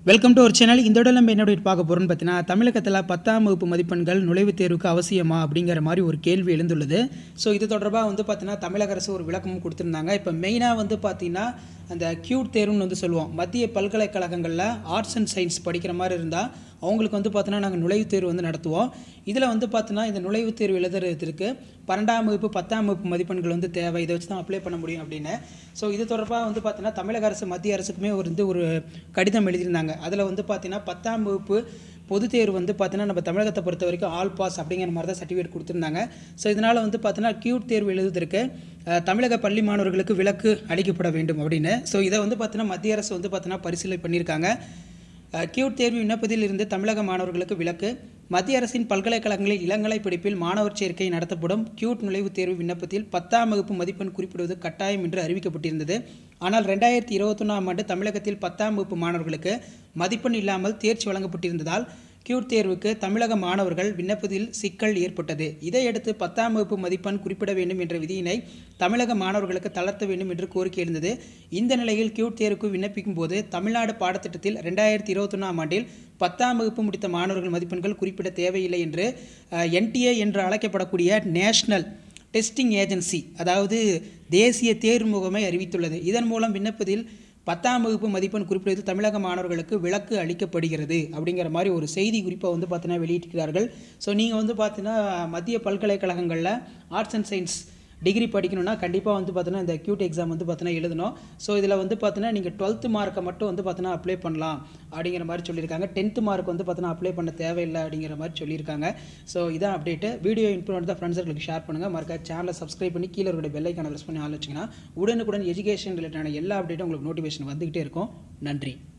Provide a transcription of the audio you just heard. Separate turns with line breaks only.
welcome to ஒரு channel இந்த விட நம்ம என்ன update பார்க்க போகிறோம்னு பார்த்தீங்கன்னா தமிழகத்தில் பத்தாம் வகுப்பு மதிப்பெண்கள் நுழைவுத் தேர்வுக்கு அவசியமா அப்படிங்கிற மாதிரி ஒரு கேள்வி எழுந்துள்ளது ஸோ இது தொடர்பாக வந்து பார்த்தீங்கன்னா தமிழக அரசு ஒரு விளக்கமும் கொடுத்துருந்தாங்க இப்போ மெயினாக வந்து பார்த்தீங்கன்னா அந்த கியூட் தேர்வுன்னு வந்து சொல்லுவோம் மத்திய பல்கலைக்கழகங்களில் ஆர்ட்ஸ் அண்ட் சயின்ஸ் படிக்கிற மாதிரி இருந்தால் அவங்களுக்கு வந்து பார்த்தீங்கன்னா நாங்கள் நுழைவுத் தேர்வு வந்து நடத்துவோம் இதில் வந்து பார்த்தீங்கன்னா இந்த நுழைவுத் தேர்வு எழுதுறதுக்கு பன்னெண்டாம் வகுப்பு பத்தாம் வகுப்பு மதிப்பெண்கள் வந்து தேவை இதை வச்சு தான் அப்ளை பண்ண முடியும் அப்படின்னு ஸோ இது தொடர்பாக வந்து பார்த்தீங்கன்னா தமிழக அரசு மத்திய அரசுக்குமே ஒரு வந்து ஒரு கடிதம் எழுதியிருந்தாங்க அதில் வந்து பார்த்தீங்கன்னா பத்தாம் வகுப்பு பொதுத் தேர்வு வந்து பார்த்தீங்கன்னா நம்ம தமிழகத்தை பொறுத்த வரைக்கும் ஆல் பாஸ் அப்படிங்கிற மாதிரி தான் சர்டிஃபிகேட் கொடுத்துருந்தாங்க ஸோ இதனால் வந்து பார்த்தீங்கன்னா கியூட் தேர்வு எழுதுவதற்கு அஹ், தமிழக பள்ளி மாணவர்களுக்கு விலக்கு அளிக்கப்பட வேண்டும் அப்படின்னு ஸோ இதை வந்து பார்த்தீங்கன்னா மத்திய அரசு வந்து பார்த்தீங்கன்னா பரிசீலனை பண்ணியிருக்காங்க அஹ், கியூட் தேர்வு விண்ணப்பத்தில் இருந்து தமிழக மாணவர்களுக்கு விலக்கு மத்திய அரசின் பல்கலைக்கழகங்களில் இளங்கலை படிப்பில் மாணவர் சேர்க்கை நடத்தப்படும் கியூட் நுழைவுத் தேர்வு விண்ணப்பத்தில் பத்தாம் வகுப்பு மதிப்பெண் குறிப்பிடுவது கட்டாயம் என்று அறிவிக்கப்பட்டிருந்தது ஆனால் ரெண்டாயிரத்தி இருபத்தொன்னாம் ஆண்டு தமிழகத்தில் பத்தாம் வகுப்பு மாணவர்களுக்கு மதிப்பெண் இல்லாமல் தேர்ச்சி வழங்கப்பட்டிருந்ததால் கியூட் தேர்வுக்கு தமிழக மாணவர்கள் விண்ணப்பத்தில் சிக்கல் ஏற்பட்டது இதையடுத்து பத்தாம் வகுப்பு மதிப்பெண் குறிப்பிட வேண்டும் என்ற விதியினை தமிழக மாணவர்களுக்கு தளர்த்த வேண்டும் என்று கோரிக்கை எழுந்தது இந்த நிலையில் கியூட் தேர்வுக்கு விண்ணப்பிக்கும் போது தமிழ்நாடு பாடத்திட்டத்தில் ரெண்டாயிரத்தி இருபத்தொன்னாம் ஆண்டில் பத்தாம் வகுப்பு முடித்த மாணவர்கள் மதிப்பெண்கள் குறிப்பிட தேவையில்லை என்று என்டிஏ என்று அழைக்கப்படக்கூடிய நேஷனல் டெஸ்டிங் ஏஜென்சி அதாவது தேசிய தேர்வு முகமை அறிவித்துள்ளது இதன் மூலம் விண்ணப்பத்தில் பத்தாம் வகுப்பு மதிப்பெண் குறிப்பிடுவது தமிழக மாணவர்களுக்கு விலக்கு அளிக்கப்படுகிறது அப்படிங்கிற மாதிரி ஒரு செய்தி குறிப்பை வந்து பார்த்தீங்கன்னா வெளியிட்டிருக்கிறார்கள் ஸோ நீங்கள் வந்து பார்த்தீங்கன்னா மத்திய பல்கலைக்கழகங்களில் ஆர்ட்ஸ் அண்ட் சயின்ஸ் டிகிரி படிக்கணும்னா கண்டிப்பாக வந்து பார்த்தீங்கன்னா இந்த கியூட் எக்ஸாம் வந்து பார்த்தீங்கன்னா எழுதணும் ஸோ இதில் வந்து பார்த்தீங்கன்னா நீங்கள் டுவெல்த்து மார்க்கை மட்டும் வந்து பார்த்தீங்கன்னா அப்ளை பண்ணலாம் அப்படிங்கிற மாதிரி சொல்லியிருக்காங்க டென்த்து மார்க் வந்து பார்த்தீங்கன்னா அப்ளை பண்ண தேவையில்லை அப்படிங்கிற மாதிரி சொல்லியிருக்காங்க ஸோ இதான் அப்டேட்டு வீடியோ இன்ஃபுட் தான் ஃப்ரெண்ட்ஸுங்களுக்கு ஷேர் பண்ணுங்கள் மறக்காம சேனலை சப்ஸ்கிரைப் பண்ணி கீழே இருக்கிற பெல்லைக்கான ப்ரெஸ் பண்ணி ஆள் வச்சிங்கன்னா உடனுக்குடன் எஜுகேஷன் ரிலேட்டடான எல்லா அப்டேட்டும் உங்களுக்கு நோட்டிஃபிகேஷன் வந்துகிட்டே இருக்கும் நன்றி